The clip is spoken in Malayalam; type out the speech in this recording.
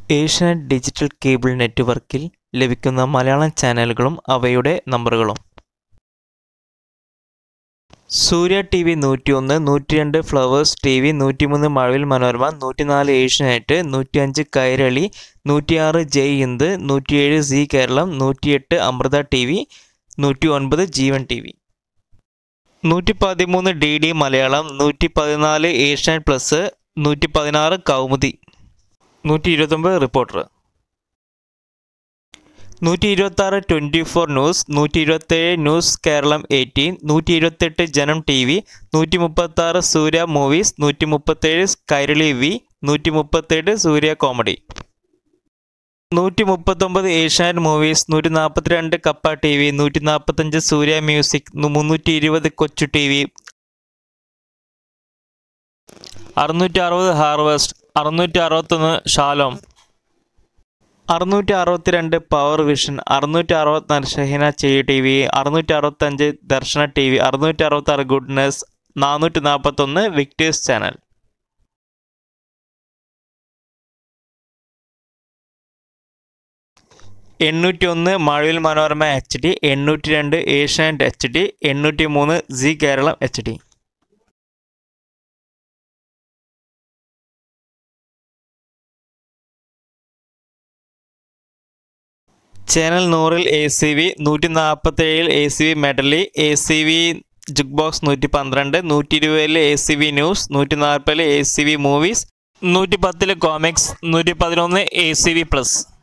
ഏഷ്യാനെറ്റ് ഡിജിറ്റൽ കേബിൾ നെറ്റ്വർക്കിൽ ലഭിക്കുന്ന മലയാളം ചാനലുകളും അവയുടെ നമ്പറുകളും സൂര്യ ടി വി നൂറ്റിയൊന്ന് നൂറ്റിരണ്ട് ഫ്ലവേഴ്സ് ടി വി നൂറ്റിമൂന്ന് മഴവിൽ മനോരമ നൂറ്റിനാല് ഏഷ്യാനെറ്റ് നൂറ്റിയഞ്ച് കൈരളി നൂറ്റിയാറ് ജയ് ഹിന്ദ് നൂറ്റിയേഴ് സി കേരളം നൂറ്റിയെട്ട് അമൃത ടി വി നൂറ്റി ഒൻപത് ജീവൻ ടി വി നൂറ്റി പതിമൂന്ന് ഡി ഡി മലയാളം നൂറ്റി പതിനാല് ഏഷ്യാനെറ്റ് പ്ലസ് നൂറ്റി പതിനാറ് കൗമുദി നൂറ്റി ഇരുപത്തൊമ്പത് റിപ്പോർട്ടർ നൂറ്റി ഇരുപത്തി ആറ് ട്വൻറ്റി ഫോർ ന്യൂസ് നൂറ്റി ഇരുപത്തേഴ് ന്യൂസ് കേരളം എയ്റ്റീൻ നൂറ്റി ഇരുപത്തെട്ട് ജനം ടി വി നൂറ്റി മുപ്പത്തി ആറ് സൂര്യ മൂവീസ് നൂറ്റി മുപ്പത്തേഴ് കൈരളി വി നൂറ്റി മുപ്പത്തേഴ് സൂര്യ കോമഡി നൂറ്റി മുപ്പത്തൊമ്പത് ഏഷ്യാനെറ്റ് മൂവീസ് നൂറ്റി നാൽപ്പത്തിരണ്ട് കപ്പ ടി വി നൂറ്റി നാൽപ്പത്തഞ്ച് സൂര്യ മ്യൂസിക് മുന്നൂറ്റി ഇരുപത് കൊച്ചു ടി വി അറുന്നൂറ്റി അറുപത് ഹാർവസ്റ്റ് അറുന്നൂറ്റി അറുപത്തൊന്ന് ഷാലോം അറുന്നൂറ്റി അറുപത്തിരണ്ട് പവർ വിഷൻ അറുന്നൂറ്റി അറുപത്തിനാല് ഷഹീന ചെയ്യ ടി വി അറുന്നൂറ്റി അറുപത്തഞ്ച് ദർശന ടി വി അറുന്നൂറ്റി അറുപത്താറ് ഗുഡ്നസ് നാനൂറ്റി നാൽപ്പത്തൊന്ന് വിക്ടേഴ്സ് ചാനൽ എണ്ണൂറ്റി ഒന്ന് മഴവിൽ മനോരമ എച്ച് ഡി എണ്ണൂറ്റി രണ്ട് ഏഷ്യാനെറ്റ് എച്ച് ഡി എണ്ണൂറ്റി മൂന്ന് Zee Keralam H D channel നൂറിൽ എ സി വി നൂറ്റി നാൽപ്പത്തേഴിൽ A C V medley A C V jukebox നൂറ്റി പന്ത്രണ്ട് നൂറ്റി ഇരുപതിൽ എ സി വി ന്യൂസ് നൂറ്റി നാൽപ്പതിൽ എ സി വി മൂവീസ് നൂറ്റി പത്തിൽ കോമിക്സ് നൂറ്റി പതിനൊന്ന് എ സി വി പ്ലസ്